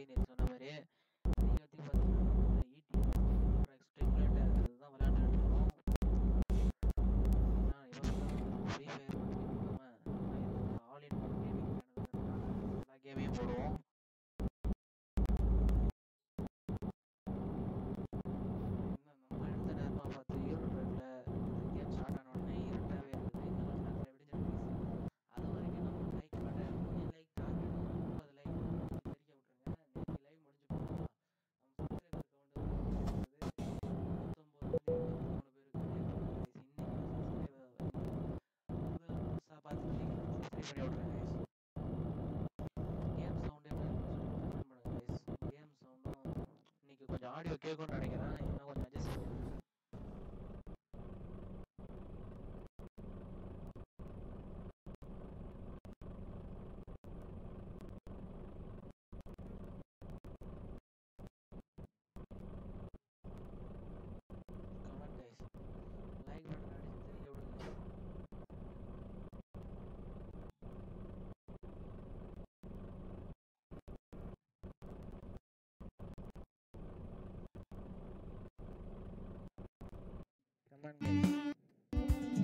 நீங்க சொன்ன மாதிரி அதிகத்துக்கு பார்த்தீங்கன்னா ஈடி ஸ்ட்ரிக்லெட் அதுதான் விளையாண்டுட்டு இருக்கோம் ஏன்னா இவன் ஃப்ரீ ஃபயர் இல்லாமல் ஆல் இன் ஒன் கேமிங் எல்லா கேமையும் போடுவோம் இன்னும் நம்ம எடுத்த நேரமாக பார்த்து ஈரோடு ரோட்டில் கேம் ஸ்டார்ட் ஆன உடனே இருட்டாகவே இருக்குது இந்த நேரத்தில் விடிஞ்சிட்டு அது வரைக்கும் நம்ம லைக் பண்ண கொஞ்சம் லைக் டார்கெட் முப்பது லைக் தெரிவிக்க விட்ருங்க நேற்று லைவ் முடிஞ்சு போனால் நம்ம சப்ஸ்கிரைபர் கவுண்ட் வந்து பத்தொம்போது வந்து முப்பத்தொம்பது பேருக்கு சப்ஸ்கிரைபர் பண்ணி விட்ருங்க கேம் சவுண்டே பண்ணுங்க இன்னைக்கு கொஞ்சம் ஆடியோ கேட்கும்னு நினைக்கிறேன் இன்னும் கொஞ்சம் அட்ஜஸ்ட் பண்ணுங்க கமெண்ட் கைஸ் லைக் பட்டன் அடிச்சு தெரிய விடுங்க comment guys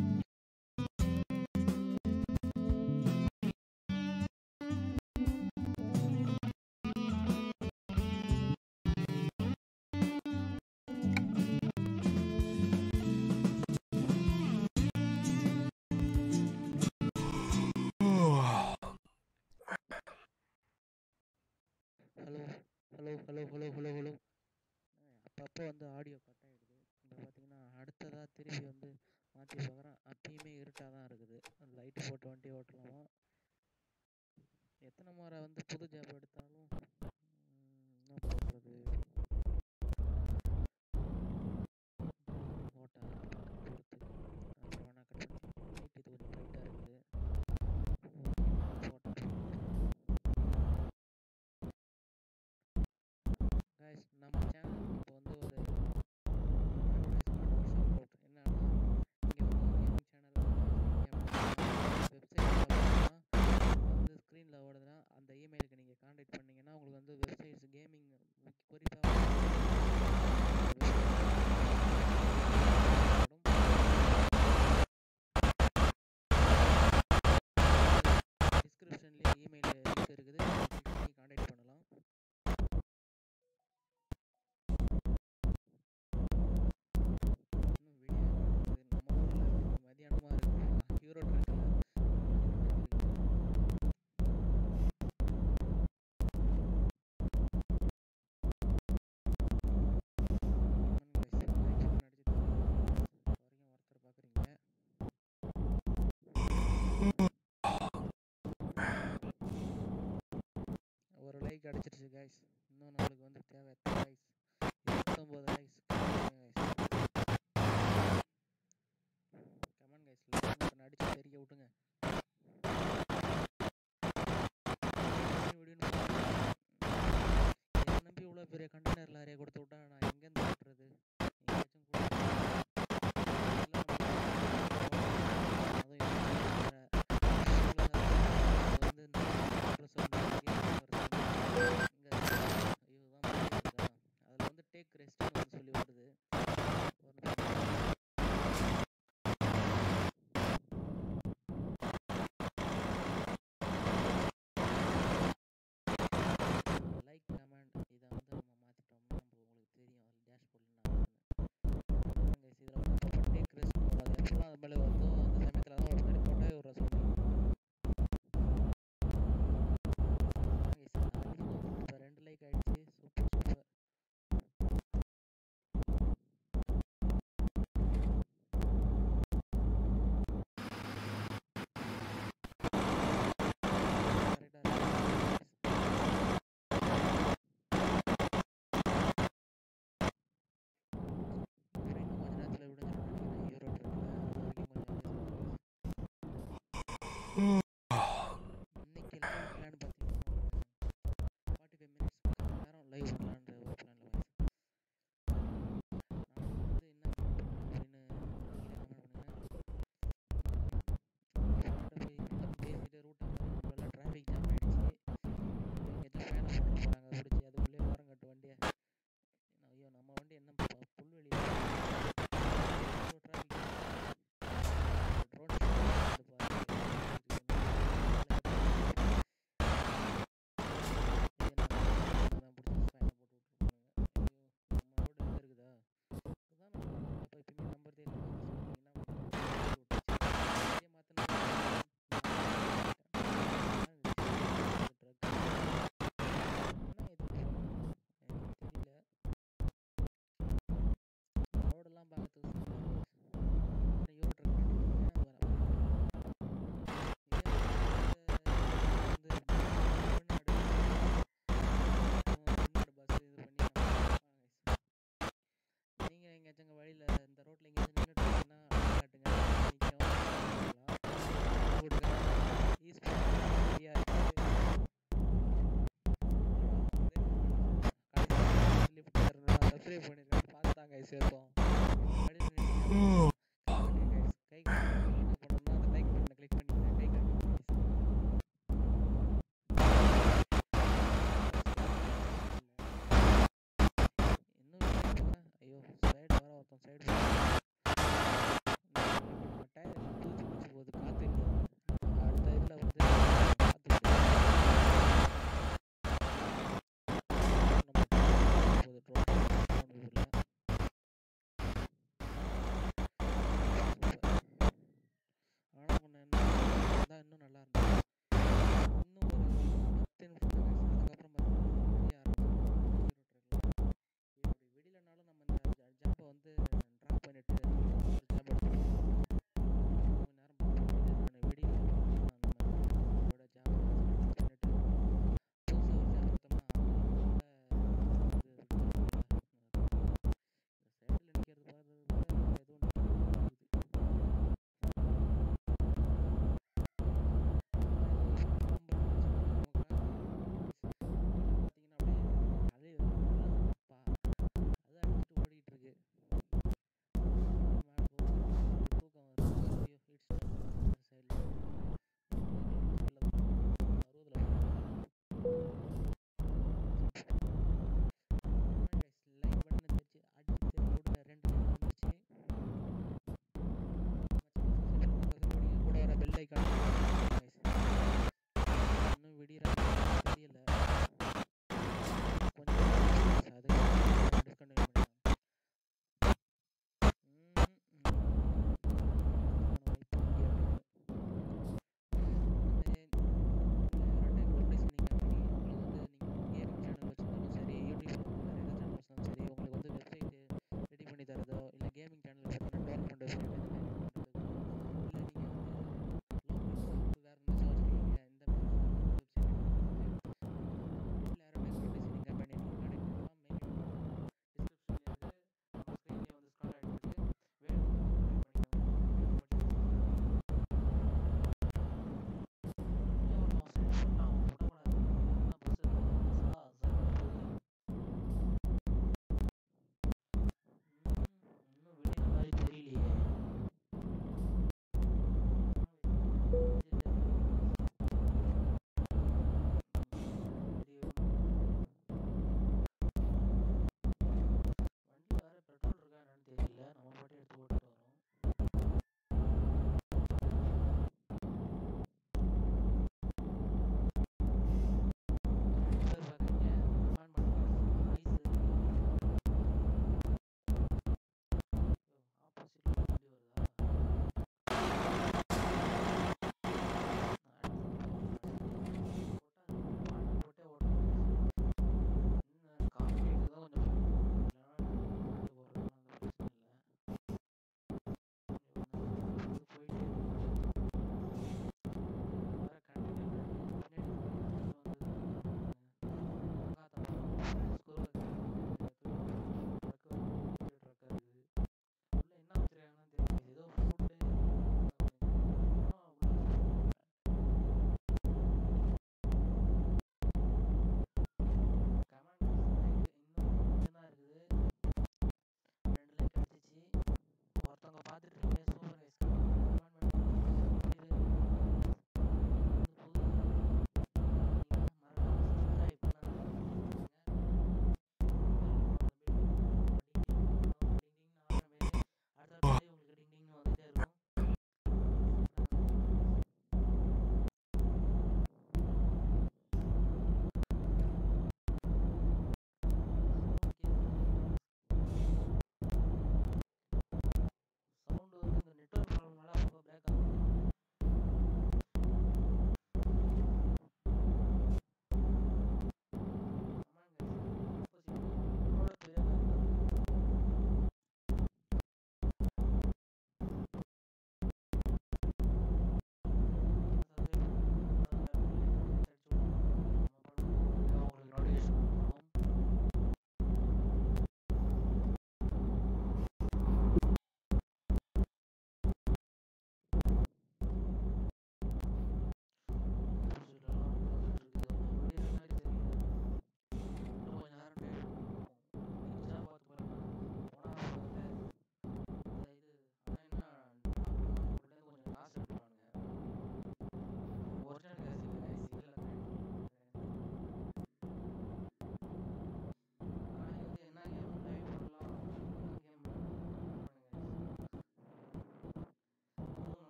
hello hello hello hello hello hello அப்பப்போ வந்து ஆடியோ கட் ஆகிடுது இந்த பார்த்தீங்கன்னா அடுத்ததாக திரும்பி வந்து மாற்றி பார்க்குறேன் அப்பயுமே இருட்டாக தான் இருக்குது லைட்டு போட்டு வண்டி ஓட்டலாமா எத்தனை முறை வந்து புது ஜாப் எடுத்தாலும் ம், என்ன பண்ணுறது ஓட்ட பொறுத்து அது வேணா கட் பண்ணி லைட் இது கொஞ்சம் லைட்டாக இருக்குது போட்டேன் கைஸ் நம்ம சேனல் இப்போ வந்து ஒரு அட்வர்டைஸ்மெண்ட் ஒர்க் என்னன்னா இங்கே வந்து கேமிங் சேனல் வெப்சைட் வந்து ஸ்க்ரீனில் ஓடுதுன்னா அந்த இமெயிலுக்கு நீங்கள் காண்டாக்ட் பண்ணீங்கன்னா உங்களுக்கு வந்து வெப்சைட்ஸ் கேமிங் குறிப்பாக டிஸ்கிரிப்ஷன்லேயே இமெயில் லிங்க் இருக்குது கிளிக் பண்ணி காண்டாக்ட் பண்ணலாம் இன்னும் விடிய மாட்டேங்குது நம்ம ஊரில் மதியானமாக இருக்கு ஈரோடு ட்ரெக்கில் வரைக்கும் ஒருத்தர் பார்க்குறீங்க ஒரு லைக் அடிச்சிருச்சு கைஸ் இன்னும் நம்மளுக்கு வந்து தேவை எத்தனை லைக்ஸ் இருபத்தொம்போது likes comment guys like button அடிச்சு தெரிய விட்டுங்க வீடியோன்னு இதை நம்பி இவ்வளோ பெரிய கண்டெய்னர் லாரியை கொடுத்து விட்டா நான் எங்கேருந்து ஓட்டுறது எங்கேயாச்சும் கொடுத்து அதுவும் வந்து இந்த இங்கே ஐயோ தான் அதில் வந்து டேக் ரெஸ்ட்னு வந்து சொல்லி வருது ஒரு நிமிஷம். லைக் கமெண்ட் இதை வந்து நம்ம மாற்றிட்டோம்னா நம்ம உங்களுக்கு தெரியும் அதில் டேஷ்போர்டில் நான் கைஸ் இதில் வந்து அப்போ டேக் ரெஸ்ட் வராது எப்போல்லாம் அது மேலே வருதோ அந்த சமயத்தில் தான் ஒரு மாதிரி போட்டால் ஒரு சொல்லுங்கள் இப்போ ரெண்டு லைக் ஆயிடுச்சு சூப்பர் சூப்பர் இன்னும் கொஞ்ச நேரத்தில் விடுஞ்சிடும் நினைக்கிறேன் ஈரோடு இருக்குல்ல அது வரைக்கும் கொஞ்சம் இன்னைக்கு லைவ் பிளான் பார்த்தீங்கன்னா ஃபார்ட்டி ஃபைவ் மினிட்ஸ் நேரம் லைவ் பண்ணலான்ற ஒரு பிளானில் வாய்ஸ் நான் வந்து என்ன அப்படின்னு நீங்களே கமெண்ட் பண்ணுங்கள் பேசிட்டு ரூட்டை நம்மளால டிராஃபிக் ஜாம் ஆகிடுச்சு எங்கேயாச்சும் ஃபேனை போட்டு போகிறாங்க பிடிச்சி அது எங்கேயாச்சும் அங்கே வழியில் இந்த ரோட்டில் எங்கேயாச்சும் நின்றுட்டு இருந்தீங்கன்னா காட்டுங்க நிற்கும் கொடுங்க ஈஸ்ட் ஃப்ரீயாக இருக்குது லிஃப்ட் ஏறணும் சப்ஸ்கிரைப் பண்ணிருக்கேன் பார்த்தாங்க guys சேர்த்தோம் வழியில் நின்று கை என்ன பண்ணணும்னா அந்த லைக் பட்டனை கிளிக் பண்ணிட்டு கை காட்டுங்க guys. இன்னும் இல்லைங்க. ஐயோ சைடு வர ஒருத்தன் சைடு டயர் தூச்சி முடிச்சு போகுது காற்று இல்லை அடுத்த இதில் வந்து காற்று போகுது ட்ரோன் வியூவில் ஆனால் ஒன்று என்ன தான் இன்னும் நல்லா இருந்தது இன்னும் ஒரு பத்து நிமிஷம் தான் guys. அதுக்கப்புறம் பார்த்தீங்கன்னா இப்படி விடியலனாலும் நம்ம இந்த ஜம்பை வந்து ட்ராப் பண்ணிட்டு ஒரு ஜம்ப் எடுத்துக்கலாம் கொஞ்ச நேரம் பார்த்து நான் விடியல நம்ம இதோட ஜம்ப் பண்ணிட்டு புதுசாக ஒரு ஜம்ப் எடுத்தோம்னா இது இந்த சைடில் நிற்கிறது பார்க்கறது ஏதோ ஒன்று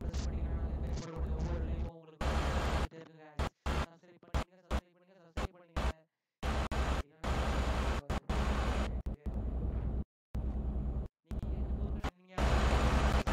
ப்ரெஸ் பண்ணிங்கன்னா நான் இந்த மாதிரி போடக்கூடிய ஒவ்வொரு லைவும் உங்களுக்கு வந்துட்டே இருக்கு guys. சப்ஸ்கிரைப் பண்ணுங்க சப்ஸ்கிரைப் பண்ணுங்க சப்ஸ்கிரைப் பண்ணுங்க இல்லைன்னா நீங்க எங்க ஊர்ல நீங்க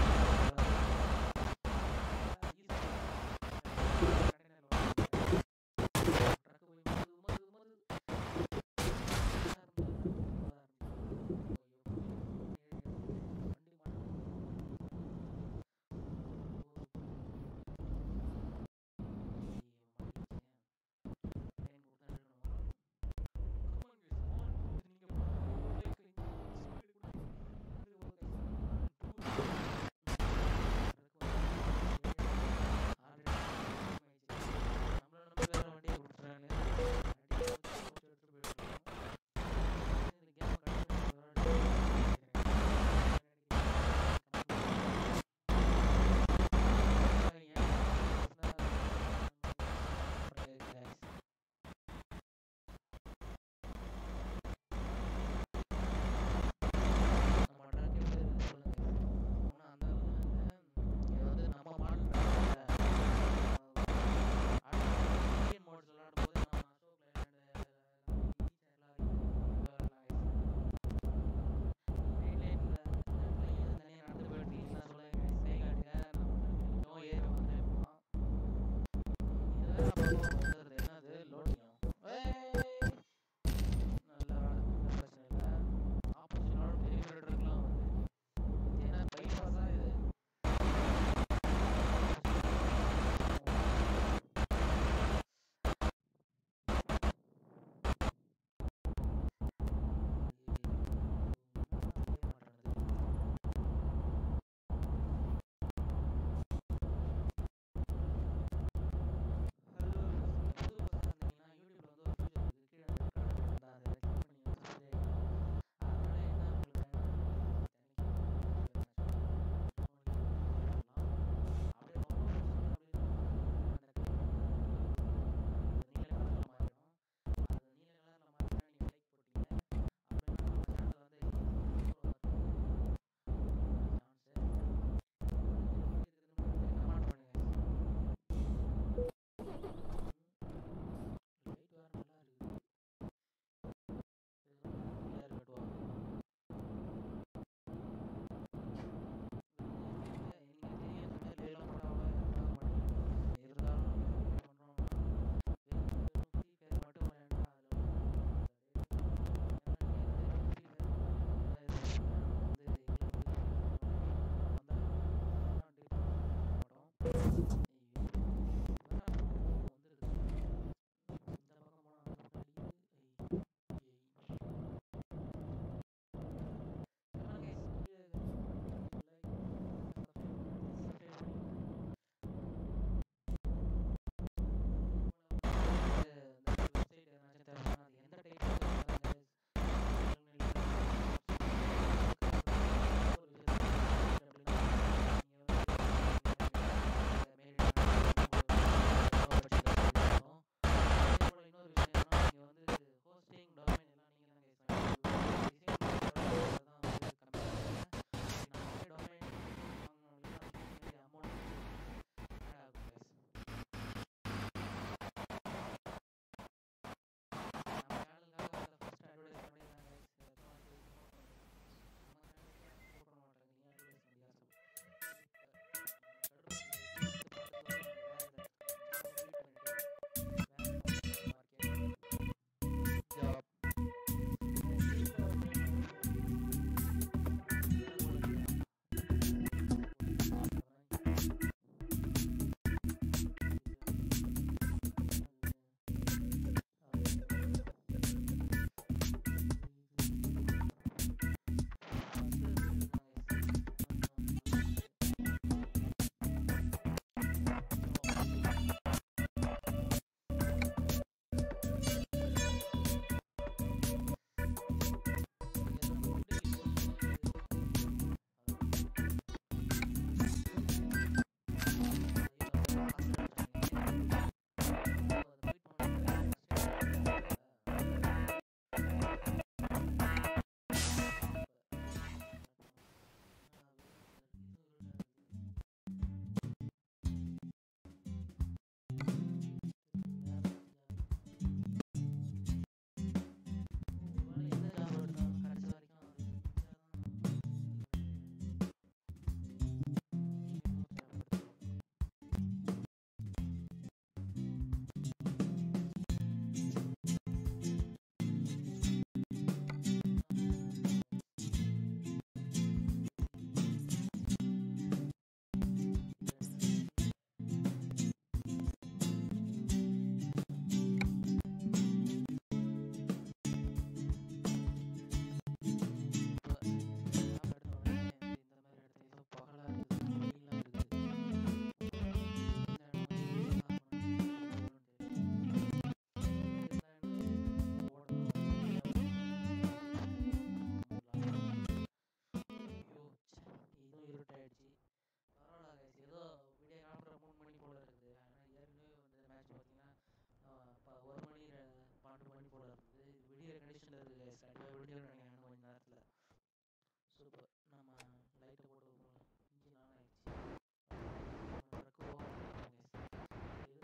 நம்ம ட்ரக் எடுத்து சொல்லுங்க ஒன்றும் அந்த அளவுக்கு இல்லை இது வந்து நம்ம மாடல் இந்தியன் மோட்ஸ் விளாடும் போது நம்ம அசோக் லேண்ட் தனியாக நடந்து போயிட்டு சொல்லுங்க கை காட்டுங்க நம்ம நோ ஏறி வந்துருப்போம் இதுதான் அப்பப்போ வந்துடுது என்னது லோடிங் நல்ல வேலை பிரச்சனை இல்லை ஆப்போசிட்டோட பெரிய பெரிய ட்ரக்லாம் வந்து இது என்ன பைபாஸா இது ஹலோ ஆயிடுச்சு பரவாயில்ல கைஸ் ஏதோ விடிய காலம்புற மூணு மணி போல இருக்குது ஆனால் ஏற்கனவே வந்து மேட்ச் பார்த்தீங்கன்னா இப்போ ஒரு மணி ரெ- பன்னெண்டு மணி போல இருக்குது இது விடிய கண்டிஷனில் இருக்குது கைஸ் கண்டிப்பாக விடிஞ்சிடும் நினைக்கிறேன் இன்னும் கொஞ்ச நேரத்தில் சூப்பர் நம்ம லைட்டை போட்டு இன்ஜின் ஆன் ஆயிடுச்சு ட்ரக்கு ஓவர் கைஸ் இது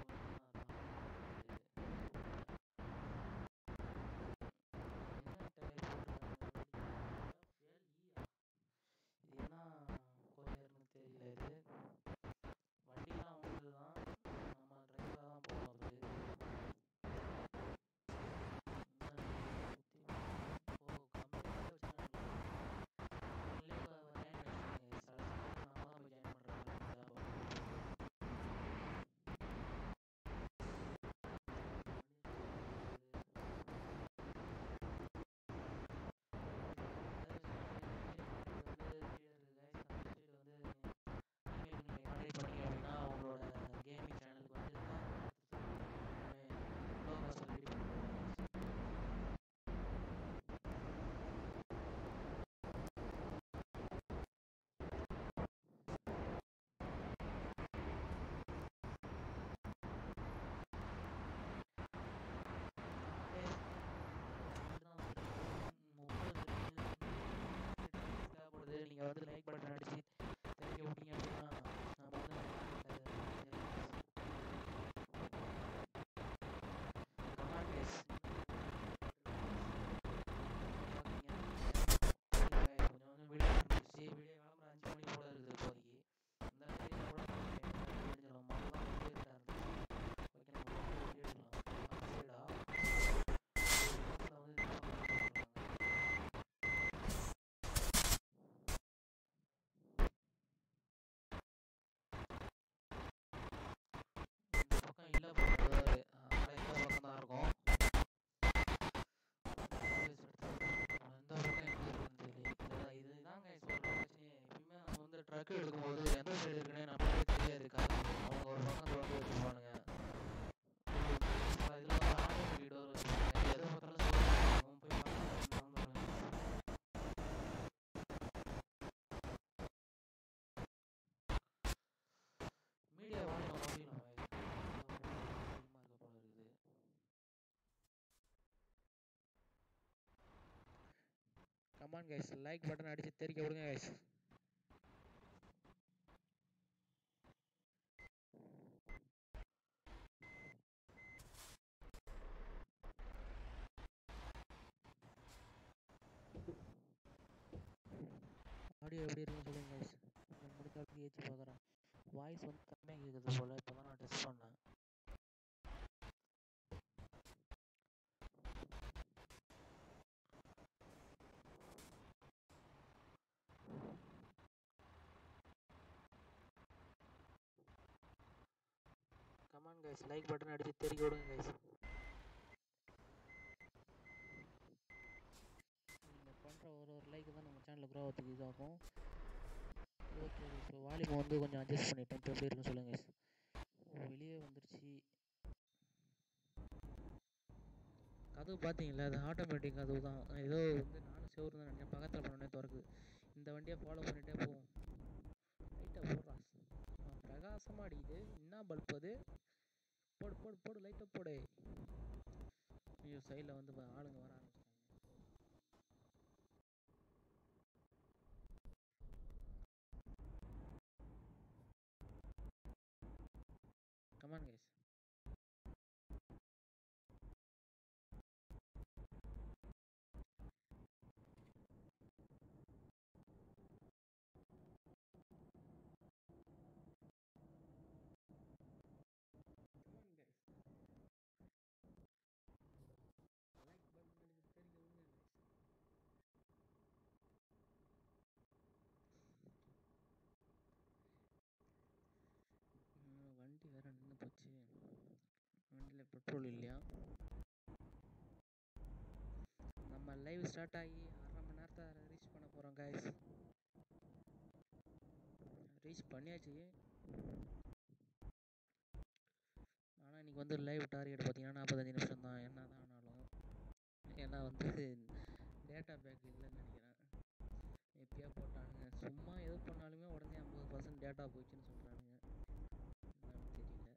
இது என்ன கொரியர்னு தெரியல இது வண்டிலாம் அவங்களுக்கு தான் நம்ம டிரைவராக தான் போகிறது சுற்றி ஓ கம்பெனியில் வச்சுருக்காங்க நீங்களே ஜாயின் பண்ணிக்கோங்க சில சமயம் நாம தான் போய் ஜாயின் பண்ணுறோம் உங்களோட கேமிங் சேனலுக்கு வந்து லோகோஸ் ரெடி பண்ணுறேன் தேவைப்படுது நீங்கள் வந்து லைக் பட்டன் அடிச்சு தெரிவிக்க விட்டீங்க அப்படின்னா நம்ம வந்து கமாண்ட் கேஸ் கொஞ்சம் கொஞ்சம் வீடியோ ஆரம்பிச்சு வீடியோ கிளம்புற அஞ்சு மணி போல இருக்குது இப்போதைக்கு இந்த வீடியோ கூட தெரிஞ்சிடும் மொத்தம் வந்து இருட்டா இருந்துச்சு ஓகே நம்ம வீடியோ எடுக்கலாம் அந்த சைடா வந்து சொல்கிறாங்க இந்த பக்கம் இல்லை போகிறது இந்த பக்கம் தான் இருக்கும் இந்த பக்கம் எங்கே இருக்குன்னு தெரியல இதுதான் இதுதான் guys ஒரு பிரச்சனையே எப்பயுமே நம்ம வந்து ட்ரக் எடுக்கும்போது எந்த சைடு இருக்குன்னே நமக்கே தெரியாது காரணம் அவங்க ஒரு பக்கம் திறந்து வச்சுருப்பானுங்க இதில் வந்து ஆட்டோமேட்டிக் டோர் வச்சுருப்பாங்க எதை பார்த்தாலும் சொல்லுவாங்க அவன் போய் பார்த்து வந்துடுவேன் மீடியா வாங்கி நம்ம அதிகமாக இருக்க போல இருக்குது கமான் கைஸ் லைக் பட்டன் அடிச்சு தெரிக்க விடுங்க கைஸ் ஆடியோ எப்படி இருக்குன்னு சொல்லுங்க கைஸ் நான் முடிஞ்ச அளவுக்கு ஏற்றி பார்க்குறேன் வாய்ஸ் வந்து கம்மியாக கேட்குது போல் இப்போ தான் நான் டெஸ்ட் பண்ணேன் கமான் கைஸ் லைக் பட்டன் அடிச்சு தெரிக்க விடுங்க கைஸ் நீங்கள் பண்ணுற ஒரு ஒரு லைக் தான் நம்ம சேனலில் க்ரோ ஆகிறதுக்கு யூஸ் ஆகும் ஓகே இப்போ வால்யூம் வந்து கொஞ்சம் அட்ஜஸ்ட் பண்ணிட்டேன் இப்போ எப்படி இருக்குன்னு சொல்லுங்கள் guys. ஓ வெளியே வந்துருச்சு கதவு பார்த்தீங்களா அது ஆட்டோமேட்டிக் கதவு தான் ஏதோ வந்து நானும் செவரு தான் நினைக்கிறேன் பக்கத்தில் பண்ணோடனே திறக்குது இந்த வண்டியை ஃபாலோ பண்ணிகிட்டே போவோம் லைட்டாக போடுறா ஆ, பிரகாசமா அடிக்குது என்ன பல்ப் அது போடு போடு போடு லைட்டாக போடு ஐயோ சைடில் வந்து பா- ஆளுங்க வர ஆரம்பிச்சிட்டாங்க come on guys come on guys like button அடிச்சு தெரிக்க விடுங்க கைஸ் வண்டி வேற நின்று போச்சு வண்டியில் பெட்ரோல் இல்லையா நம்ம லைவ் ஸ்டார்ட் ஆகி அரை மணி நேரத்தை ரீச் பண்ண போகிறோம் கைஸ் ரீச் பண்ணியாச்சு ஆனால் இன்றைக்கி வந்து லைவ் டார்கெட் பார்த்தீங்கன்னா நாற்பத்தஞ்சு நிமிஷம் தான் என்ன தான் ஆனாலும் ஏன்னா வந்து டேட்டா பேக் இல்லைன்னு நினைக்கிறேன் எப்பயா போட்டானுங்க சும்மா எது பண்ணாலுமே டேட்டா போச்சுன்னு சொல்கிறானுங்க என்னன்னு தெரியல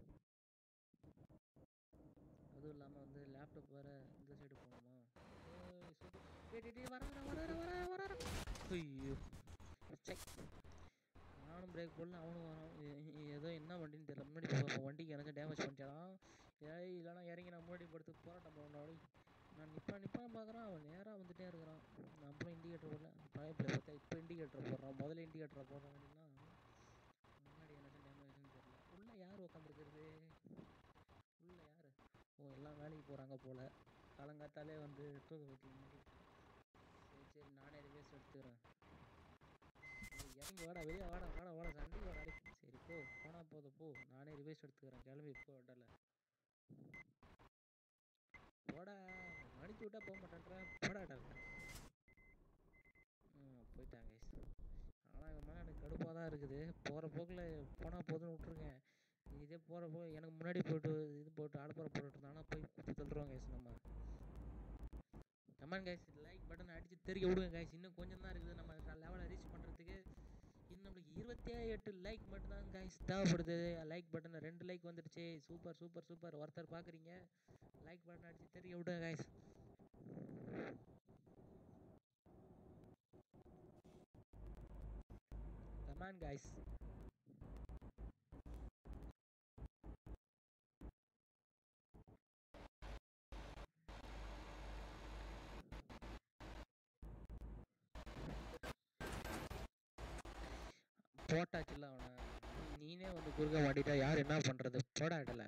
அதுவும் இல்லாமல் வந்து லேப்டாப் வேறு இந்த சைடு போகணுமா ஏய், சுடு. டேய், டேய், டேய், வராரா, வராரா, வராரா, வராரா. ஐயோ சை நானும் பிரேக் போடல அவனும் வரான் எ- எ- ஏதோ என்ன வண்டின்னு தெரியல முன்னாடி போ- வண்டிக்கு எனக்கு டேமேஜ் பண்ணிட்டான் ஏய் இல்லைனா இறங்கி நான் முன்னாடி படுத்து போராட்டம் பண்ணணும் நான் நிப்பான் நிப்பான் பார்க்குறான் அவன் நேராக வந்துட்டே இருக்கிறான் நான் அப்புறம் இண்டிகேட்டர் போடல பழைய பிள்ளை பார்த்தா இப்போ இண்டிகேட்டர் போடுறான் முதல்ல இண்டிகேட்டரை போடுறான் அப்படின்னா முன்னாடி எனக்கு டேமேஜ்னு தெரியல உள்ளே யார் உட்காந்துருக்கிறது உள்ளே யார் ஓ எல்லாம் வேலைக்கு போகிறாங்க போல் காலங்காத்தாலே வந்து தூக்க வீட்டில் சரி சரி நானே ரிவேஸ் எடுத்துக்கிறேன் ஏய், இறங்கி வாடா வெளியே வாடா வாடா வாடா சண்டைக்கு வாடா டேய். சரி போ போனா போதும் போ நானே ரிவைஸ் எடுத்துக்கிறேன் கிளம்பி போ அடல போடா அடிச்சு விட்டா போக மாட்டேன்றேன் போடா அடல ம் போயிட்டாங்க guys. ஆனா இவன் மேலே எனக்கு கடுப்பாக தான் இருக்குது போகிற போக்கில் போனால் போதும்னு விட்ருங்க இதே போகிற போ எனக்கு முன்னாடி போயிட்டு இது போட்டு ஆடப்புற போட்டுட்டு இருந்தாங்கன்னா போய் குத்தி தள்ளுறோம் கைஸ் நம்ம கமான் கைஸ் லைக் பட்டன் அடிச்சு தெரிய விடுங்க கைஸ் இன்னும் கொஞ்சம் தான் இருக்குது நம்ம லெவலை ரீச் பண்ணுறதுக்கு இன்னும் நம்மளுக்கு இருபத்தே எட்டு லைக் மட்டும்தான் கைஸ் தேவைப்படுது லைக் பட்டன் ரெண்டு லைக் வந்துடுச்சு சூப்பர் சூப்பர் சூப்பர் ஒருத்தர் பார்க்குறீங்க லைக் பட்டன் அடிச்சு தெரிய விடுங்க கைஸ் கமான் கைஸ் போட்டாச்சுல்ல அவனை நீனே வந்து குறுக்க மாட்டிட்டா யார் என்ன பண்றது போடாட்டல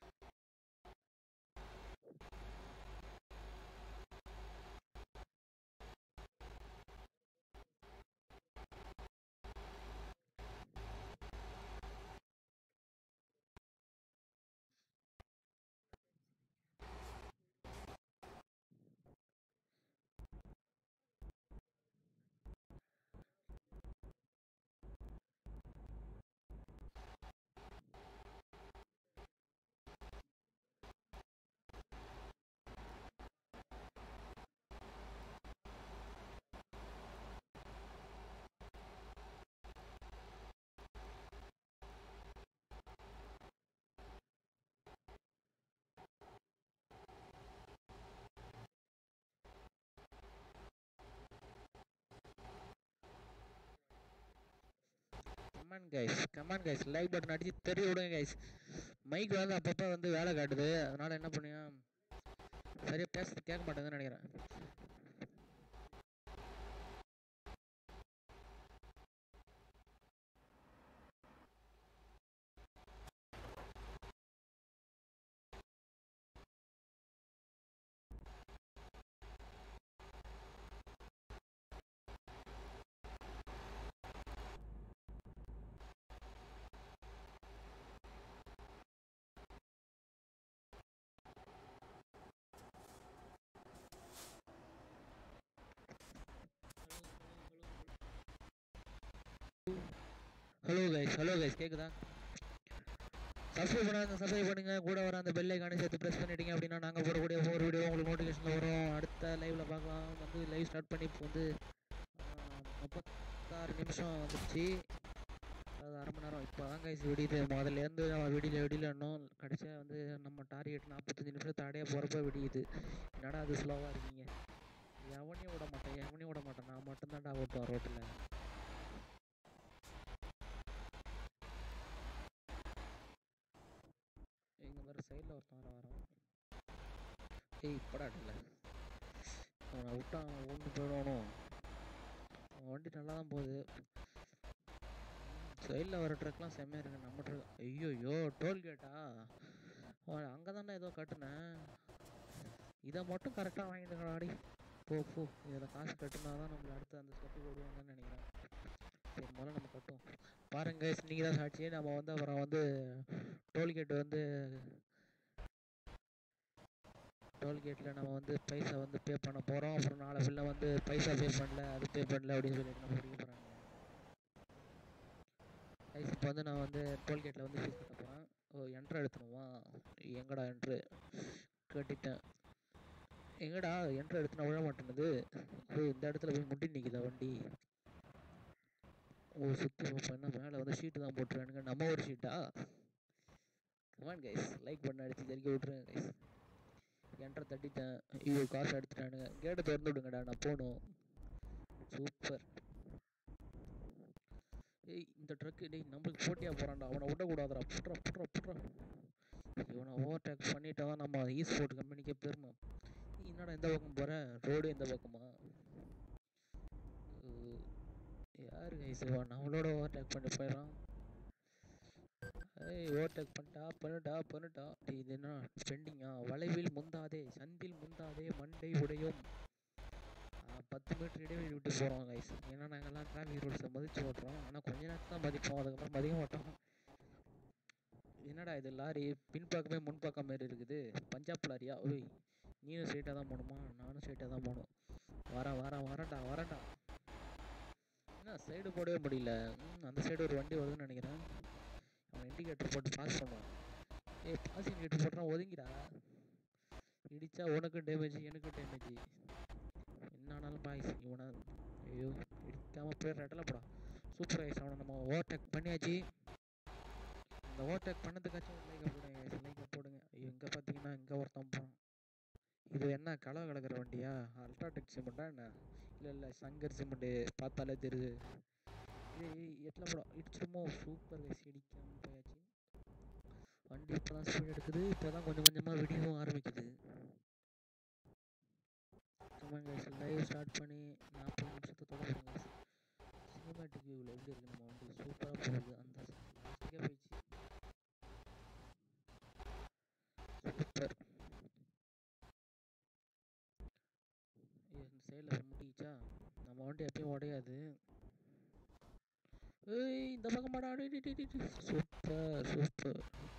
come on guys come on guys like button அடிச்சு தெரிய விடுங்க கைஸ் மைக் வந்து அப்பப்போ வந்து வேலை காட்டுது அதனால என்ன பண்ணியா சரியா பேசுறது கேட்க மாட்டேங்குதுன்னு நினைக்கிறேன் ஹலோ கைஸ் ஹலோ கைஸ் கேக்குதா சப்ஸ்கிரைப் பண்ணாங்க சப்ஸ்கிரைப் பண்ணுங்க கூட வர அந்த பெல் ஐக்கானே சேர்த்து ப்ரெஸ் பண்ணிட்டீங்க அப்படின்னா நாங்கள் போடக்கூடிய ஒவ்வொரு வீடியோ உங்களுக்கு நோட்டிஃபிகேஷன் வரும் அடுத்த லைவ்ல பார்க்கலாம் வந்து லைவ் ஸ்டார்ட் பண்ணி இப்போ வந்து ஆஹ், முப்பத்தாறு நிமிஷம் வந்துருச்சு அது அரை மணி நேரம் இப்போ தான் கைஸ் விடியுது முதல்லேருந்து விடியல விடியல இன்னும் கடைசியாக வந்து நம்ம டார்கெட் நாற்பத்தஞ்சு நிமிஷத்தை அடைய போகிறப்ப விடியுது என்னடா அது ஸ்லோவாக இருக்கீங்க எவனையும் விட மாட்டேன் எவனையும் விட மாட்டேன் நான் மட்டும்தான்டா ஓட்டுவேன் ரோட்டில் எங்க வேற சைடில் ஒருத்தன் வர வரான் ஏய் படாட்டில்ல அவனை விட்டா அவன் ஒன்று போயிடணும் அவன் வண்டி நல்லா தான் போகுது சைடில் வர ட்ரக்லாம் செம்மையாக இருக்கு நம்ம ட்ரக் ஐயோயோ டோல்கேட்டா அங்கே தானே ஏதோ கட்டுனேன் இதை மட்டும் கரெக்டாக வாங்கிட்டுங்கடாடி போ போ இதில் காசு கட்டுனா தான் நம்மளை அடுத்து அந்த ஸ்டெப்புக்கு விடுவாங்கன்னு நினைக்கிறேன் சரி முதல்ல நம்ம கட்டுவோம் பாருங்க நீங்கள் தான் சாட்சி நம்ம வந்து அப்புறம் வந்து டோல்கேட் வந்து டோல்கேட்டில் நம்ம வந்து பைசா வந்து பே பண்ண போகிறோம் அப்புறம் நாளை பிள்ளை வந்து பைசா பே பண்ணல அது பே பண்ணல அப்படின்னு சொல்லிட்டு நம்ம பிடிக்க போகிறாங்க கைஸ் இப்போ வந்து நான் வந்து டோல்கேட்டில் வந்து ஃபீஸ் கட்ட போகிறேன் ஓ என்ட்ரு எடுத்துணுமா எங்கடா என்ட்ரு கட்டிட்டேன் எங்கடா என்ட்ரு எடுத்து நான் விழ மாட்டேனுது ஓ இந்த இடத்துல போய் முட்டி நிற்குதா வண்டி ஓ சுற்றி பார்ப்பேன் என்ன மேலே வந்து ஷீட்டு தான் போட்டுருக்கானுங்க நம்ம ஒரு ஷீட்டா கமான் கைஸ் லைக் பண்ண அடிச்சு தெரிக்க விட்ருங்க கைஸ் என்ட்ரை தட்டிட்டேன் ஐயோ காசு எடுத்துட்டானுங்க கேட்டை திறந்து விடுங்கடா நான் போகணும் சூப்பர் ஏய் இந்த ட்ரக்கு டேய் நம்மளுக்கு போட்டியாக போகிறான்டா அவனை விடக்கூடாதுடா புட்றா புட்றா புட்றா இவனை ஓவர்டேக் பண்ணிட்டா தான் நம்ம ஈ ஸ்போர்ட் கம்பெனிக்கே பெருமை ஏய், என்னடா இந்த பக்கம் போகிற ரோடு இந்த பக்கமா ஓ, யாரு கைஸ் இவன் நம்மளோட ஓவர்டேக் பண்ணி போயிடறான் ஏய் ஓவர்டேக் பண்ணிட்டா பண்ணுடா பண்ணுடா டேய் இது என்ன ட்ரெண்டிங்கா வளைவில் முந்தாதே சந்தில் முந்தாதே மண்டை உடையும் ஆ, பத்து மீட்டர் இடைவெளி விட்டு போகிறோம் கைஸ் ஏன்னா நாங்கள்லாம் டிராஃபிக் ரூல்ஸை மதிச்சு ஓட்டுறோம் ஆனால் கொஞ்ச நேரத்தில் தான் மதிப்போம் அதுக்கப்புறம் மதிக்க மாட்டோம் என்னடா இது லாரி பின்பக்கமே முன்பக்கம் மாரி இருக்குது பஞ்சாப் லாரியா ஓய் நீனும் ஸ்ட்ரைட்டாக தான் போகணுமா நானும் ஸ்ட்ரைட்டாக தான் போகணும் வரேன் வரேன் வரேன்டா வரேன்டா என்ன சைடு போடவே முடியல ம், அந்த சைடு ஒரு வண்டி வருதுன்னு நினைக்கிறேன் அவன் இண்டிகேட்டர் போட்டு பாஸ் பண்ணுவான் ஏய் பாஸ் இண்டிகேட்டர் போட்டுறான் ஒதுங்கிடா இடிச்சா உனக்கும் டேமேஜ் எனக்கும் டேமேஜ் என்ன ஆனாலும் பாய்ஸ் இவனை ஐயோ இடிக்காம போய் ரெட்டலை போடா சூப்பர் ஐஸ் அவனை நம்ம ஓவர்டேக் பண்ணியாச்சு இந்த ஓவர்டேக் பண்ணதுக்காச்சும் ஒரு லைக்கை போடுங்க ஐஸ் லைக்கை போடுங்க ஐயோ இங்கே பார்த்தீங்கன்னா இங்கே ஒருத்தன் போகிறான் இது என்ன களவு கிடக்கிற வண்டியா அல்ட்ராடெக் சிமெண்ட்டா என்ன இல்லை இல்லை சங்கர் சிமெண்ட்டு பார்த்தாலே தெரியுது இது எட்டில் போட இடிச்சிருமோ சூப்பர் கைஸ் இடிக்காமல் போயாச்சு வண்டி இப்போ தான் ஸ்பீட் எடுக்குது இப்போ தான் கொஞ்சம் கொஞ்சமாக வெடிக்கவும் ஆரம்பிக்குது கமான் கைஸ் லைவ் ஸ்டார்ட் பண்ணி நாற்பது நிமிஷத்தை தொடரும் கைஸ் சினிமேட்டிக் வியூவில் எப்படி இருக்கு நம்ம வண்டி சூப்பராக போகுது அந்த லாஸ்ட்டுக்கே போயிடுச்சு சூப்பர் ஐயோ இந்த சைடில் முட்டிக்கிச்சா நம்ம வண்டி எப்பயும் உடையாது ஏய் இந்த பக்கமாடா அடி டி டி டி டி. சூப்பர் சூப்பர்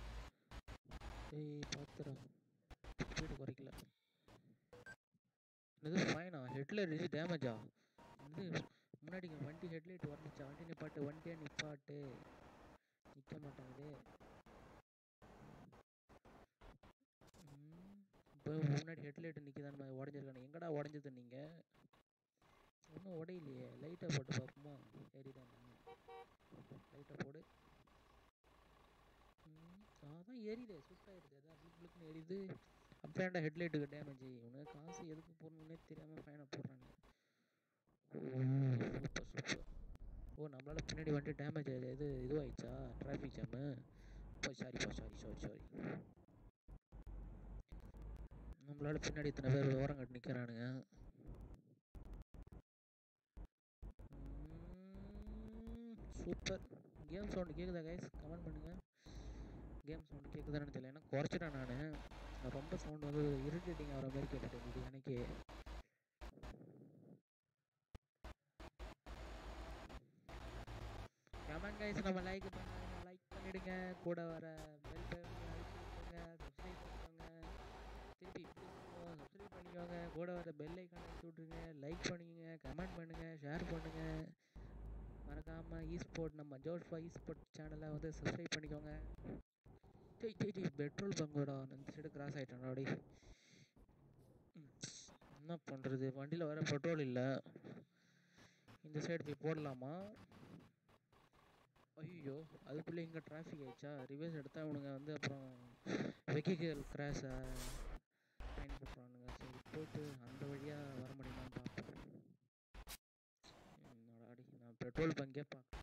ஏய் பார்த்துடா ஸ்பீடு குறைக்கல இது ஃபைனா ஹெட்லைட் இது டேமேஜா இது முன்னாடி இங்க வண்டி ஹெட்லைட் வரணுச்சா வண்டி நிப்பாட்டு வண்டியை நிப்பாட்டு நிற்க மாட்டாங்குது இப்போ முன்னாடி ஹெட்லைட் நிற்கிதான் உடஞ்சிருக்கானு எங்கடா உடஞ்சது நீங்கள் ஒன்றும் உடையிலையே லைட்டாக போட்டு பார்ப்போமா சரிதான் லைட்டாக போடு ம், அதான் எரியுதே சூப்பராக எரியுது அதான் வீட்டுக்குன்னு எரியுது அப்புறம் ஹெட்லைட்டுக்கு டேமேஜ் இவனுக்கு காசு எதுக்கு போடணுன்னே தெரியாமல் ஃபைனை போடுறானுங்க ஓ சூப்பர் சூப்பர் ஓ நம்மளால பின்னாடி வண்டி டேமேஜ் ஆகுது இது இதுவாயிடுச்சா டிராஃபிக் ஜாமு ஓ சாரிப்பா சாரி சாரி சாரி நம்மளால பின்னாடி இத்தனை பேர் ஓரம் கட்டி நிற்கிறானுங்க சூப்பர் கேம் சவுண்டு கேட்குதா கைஸ் கமெண்ட் பண்ணுங்க கேம் சவுண்டு கேட்குதான்னு தெரியல ஏன்னா குறைச்சிட்டேன் நான் ரொம்ப சவுண்ட் வந்து இரிட்டேட்டிங் ஆகிற மாதிரி கேட்டுட்டு இருந்தது எனக்கு கமெண்ட் கைஸ் நம்ம லைக் பண்ணாங்க லைக் பண்ணிடுங்க கூட வர பெல் பட்டன் அழுத்தி விட்டுருங்க சப்ஸ்கிரைப் பண்ணிக்கோங்க திருப்பி சப்ஸ்கிரைப் பண்ணிக்கோங்க கூட வர பெல் ஐக்கான் அழுத்தி விட்ருங்க லைக் பண்ணிக்கோங்க கமெண்ட் பண்ணுங்க ஷேர் பண்ணுங்க மறக்காம ஈஸ்போர்ட் நம்ம ஜோஷ்பா ஈஸ்போர்ட் சேனலை வந்து சப்ஸ்கிரைப் பண்ணிக்கோங்க டேய் டேய் டேய் பெட்ரோல் பங்கோட இந்த சைடு கிராஸ் ஆகிட்டேன் அப்படி என்ன பண்ணுறது வண்டியில் வர பெட்ரோல் இல்லை இந்த சைடு போய் போடலாமா ஐயோ அதுக்குள்ளே இங்கே டிராஃபிக் ஆயிடுச்சா ரிவர்ஸ் எடுத்தால் அவனுங்க வந்து அப்புறம் வெஹிக்கல் கிராஷை ஃபைன் போட்டுருவானுங்க சரி போயிட்டு அந்த வழியாக வர முடியுமான்னு பார்ப்போம் என்னடா அடி நான் பெட்ரோல் பங்கே பார்க்கலாம்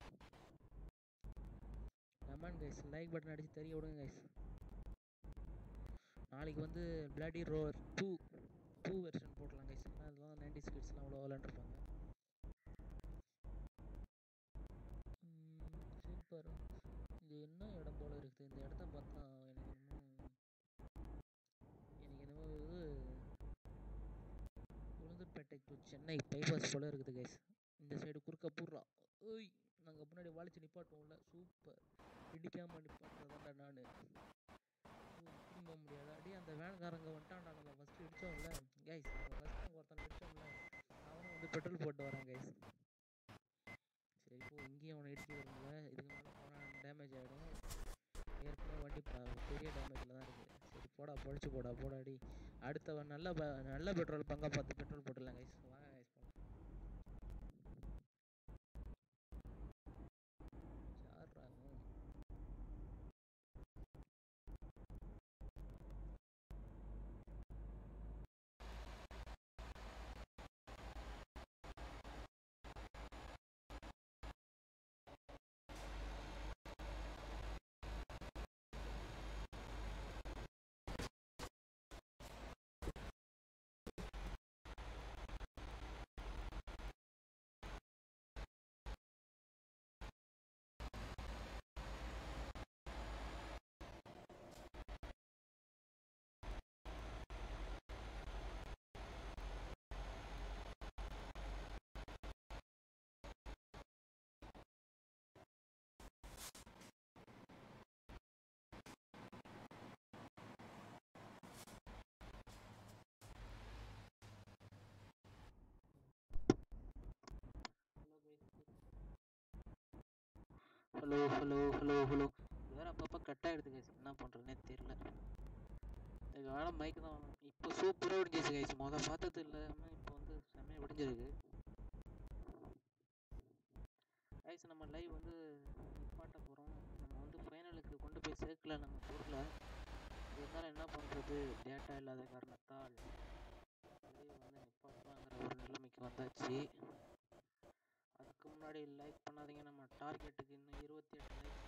கமெண்ட் கைஸ் லைக் பட்டன் அடிச்சு தெரிய விடுங்க கைஸ் நாளைக்கு வந்து bloody roar two two version போடலாம் கைஸ் ஏன்னா அதெல்லாம் நைன்டி ஸ்கிட்ஸ்லாம் அவ்வளோ விளாண்டுருப்பாங்க சூப்பர் இது என்ன இடம் போல இருக்குது இந்த இடத்த பார்த்தா எனக்கு இன்னும் எனக்கு என்னமோ இது உளுந்தூர்பேட்டை டு சென்னை பைபாஸ் போல இருக்குது கைஸ் இந்த சைடு குறுக்க பூர்றா ஓய் நாங்கள் முன்னாடி வளைச்சு நிப்பாட்டுவோம்ல சூப்பர் இடிக்காம நிப்பாட்டுறதாண்டா நான் திரும்ப முடியாது அடி அந்த வேன்காரங்க வந்துட்டான்டா நம்ம ஃபஸ்ட்டு இடித்தோம்ல கைஸ் நம்ம ஃபஸ்ட்டு ஒருத்தனை இடித்தோம்ல அவனும் வந்து பெட்ரோல் போட்டு வரான் கைஸ் சரி இப்போ இங்கேயும் அவனை இடிச்சு வரும்ல இதுக்கு மேலே போனால் டேமேஜ் ஆகிடும் ஏற்கனவே வண்டி ப- பெரிய டேமேஜில் தான் இருக்குது சரி போடா பொழிச்சு போடா போடாடி அடுத்த வ- நல்ல ப- நல்ல பெட்ரோல் பங்கா பார்த்து பெட்ரோல் போட்டுடலாம் கைஸ் வாங்க கைஸ் போகலாம் ஹலோ ஹலோ ஹலோ ஹலோ வேற அப்பப்போ கட் ஆகிடுது கைஸ் என்ன பண்ணுறதுனே தெரியல இதுக்கு வேணால் மைக் தான் வேணும் இப்போ சூப்பராக விடிஞ்சிச்சு கைஸ் மொதல் பார்த்தது இல்லாமல் இப்போ வந்து செம்மையாக விடிஞ்சிருக்கு கைஸ் நம்ம லைவ் வந்து நிப்பாட்ட போகிறோம் நம்ம வந்து ஃபைனலுக்கு கொண்டு போய் சேர்க்கல நம்ம பொருளை இருந்தாலும் என்ன பண்ணுறது டேட்டா இல்லாத காரணத்தால் லைவ் வந்து நிப்பாட்டலாங்கிற ஒரு நிலைமைக்கு வந்தாச்சு அதுக்கு முன்னாடி லைக் பண்ணாதீங்க நம்ம டார்கெட்டுக்கு இன்னும் இருபத்தி எட்டு லைக்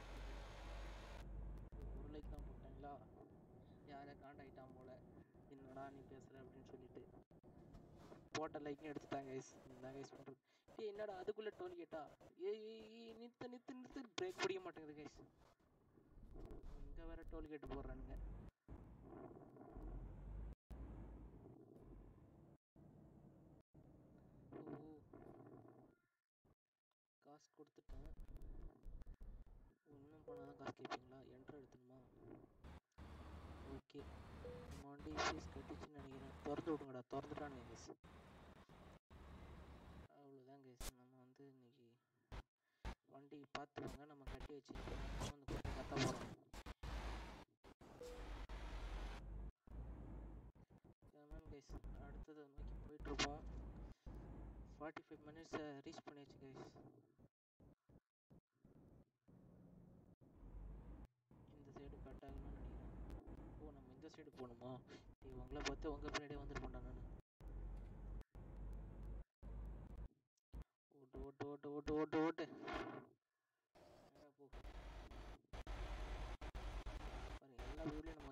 ஒரு லைக் தான் போட்டாங்களா யாரே காண்டாக்டான் போல என்னடா நீ பேசுகிற அப்படின்னு சொல்லிட்டு போட்ட லைக்கும் எடுத்துட்டாங்க கைஸ் இதுதான் கைஸ் பண்ணுறது ஏய் என்னடா அதுக்குள்ளே டோல் கேட்டா ஏய் ஏய், ஏய் நிறுத்து நிறுத்து நிறுத்து பிரேக் பிடிக்க மாட்டேங்குது கைஸ் இங்கே வேற டோல் கேட்டு போடுறானுங்க ஓ காசு கொடுத்துட்டேன் இன்னும் பண்ணால் தான் காசு கேட்பீங்களா என்ட்ரு எடுத்துணுமா ஓகே நம்ம வண்டி ஃபீஸ் கட்டிச்சுன்னு நினைக்கிறேன் திறந்து விடுங்கடா திறந்துட்டானுங்க கேஸ் அவ்வளோதான் கேஸ் நம்ம வந்து இன்னைக்கு வண்டி பார்த்துவாங்க நம்ம கட்டி வச்சு இப்போ நம்ம வந்து கொஞ்சம் கத்த போகிறோம் மேம் கைஸ் அடுத்ததை நோக்கி போயிட்டுருப்போம் ஃபார்ட்டி ஃபைவ் மினிட்ஸை ரீச் பண்ணியாச்சு கைஸ் இந்த சைடு கட் ஆகணும்னு நினைக்கிறேன் ஓ நம்ம இந்த சைடு போகணுமா டேய் உங்களை பார்த்து உங்கள் பின்னாடியே வந்துருப்பேன்டா நான் ஓட்டு ஓட்டு ஓட்டு ஓட்டு ஓட்டு ஓட்டு நேரா போ பாருங்க எல்லா வீட்லையும்